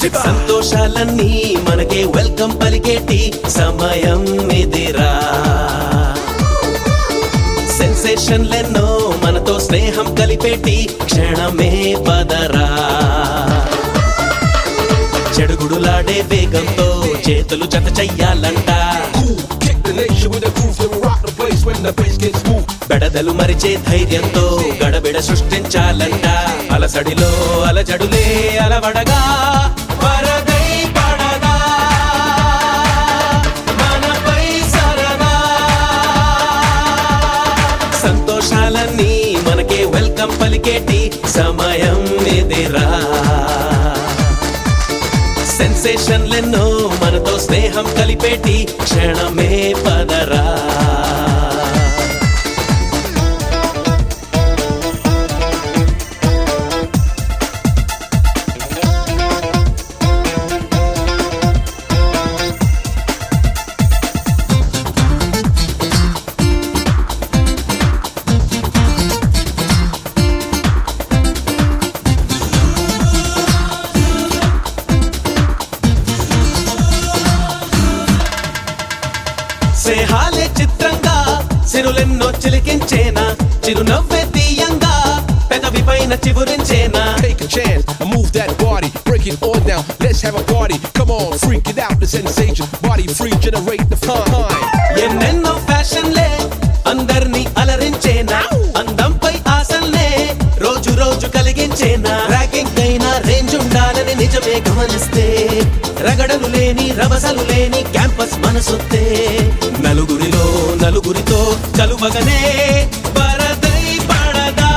సంతోషాలన్నీ మనకే వెల్కమ్ పలికేటి సమయం ఇదిరా సెన్సేషన్లెన్నో మనతో స్నేహం కలిపేటి క్షణమే పదరా చెడుగుడులాడే వేగంతో చేతులు జత చెయ్యాలంట Cool, kick the nation with a groove and rock the place when the bass gets smooth. బెడదలు మరిచే ధైర్యంతో గడబిడ సృష్టించాలంట అలసడిలో అలజడులే అలవడగా వరదై పడదా మనపై సరదా సంతోషాలన్నీ మనకే వెల్కమ్ పలికేటి సమయం ఇదిరా సెన్సేషన్లెన్నో మనతో స్నేహం కలిపేటి క్షణమే పదరా స్నేహాలే చిత్రంగా సిరులెన్నో చిలికించేనా చిరునవ్వే తీయంగా పెదవి పైన చిగురించేనా Take a chance and move that body. Break it all down. Let's have a party. Come on, freak it out. The sensation. Body free, generate the fun. ఎన్నెన్నో ఫ్యాషన్లే అందర్నీ అలరించేనా అందంపై ఆశల్నే రోజు రోజు కలిగించేనా ర్యాకింగ్ అయినా రేంజ్ ఉండాలని నిజమే గమనిస్తే రగడలు లేని రభసలు లేని క్యాంపస్ మనసొత్తే నలుగురిలో నలుగురితో కలువగనే పరదై పడదా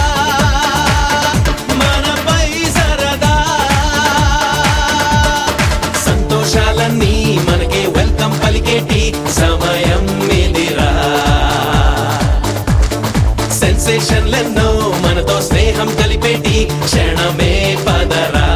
మనపై సరదా సంతోషాలన్నీ మనకే వెల్కమ్ పలికేటి సమయం ఇదిరా సెన్సేషన్లెన్నో మనతో స్నేహం కలిపేటి క్షణమే పదరా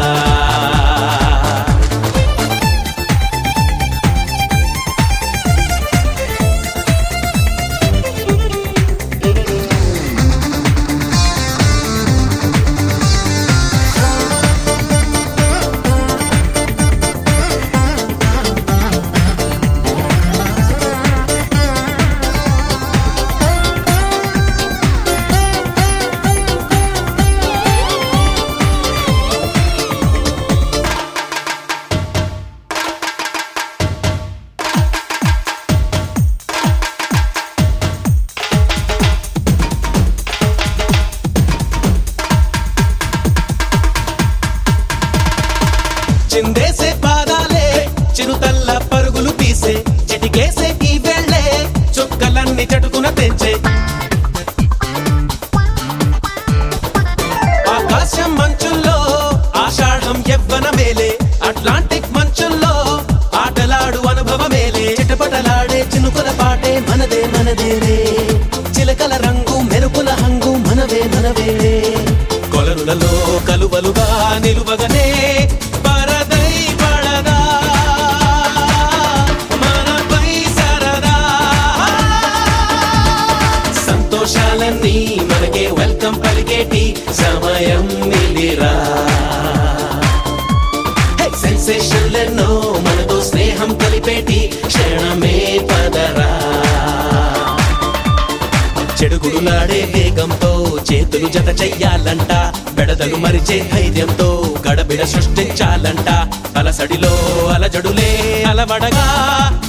చిందేసే పాదాలే చిరుతల్ల పరుగులు తీసే చిటికేసే ఈ వెళ్ళే చుక్కలన్నీ చటుకున తెంచే ఆకాశం మంచుల్లో ఆషాఢం యవ్వన మేలే అట్లాంటిక్ మంచుల్లో ఆటలాడు అనుభవమేలే చిటపటలాడే చినుకుల పాటే మనదే మనదేరే చిలకల రంగు మెరుపుల హంగు మనవే మనవేరే కొలనులలో కలువలుగా నిలువగనే పరదై పడదా మనపై సరదా సంతోషాలన్నీ మనకే వెల్కమ్ పలికేటి సమయం ఇదిరా సెన్సేషన్లెన్నో మనతో స్నేహం కలిపేటి క్షణమే పదరా చెడుగుడులాడే వేగంతో చేతులు జత చెయ్యాలంట బెడదలు మరిచే ధైర్యంతో గడబిడ సృష్టించాలంట అలసడిలో అలజడులే అలవడగా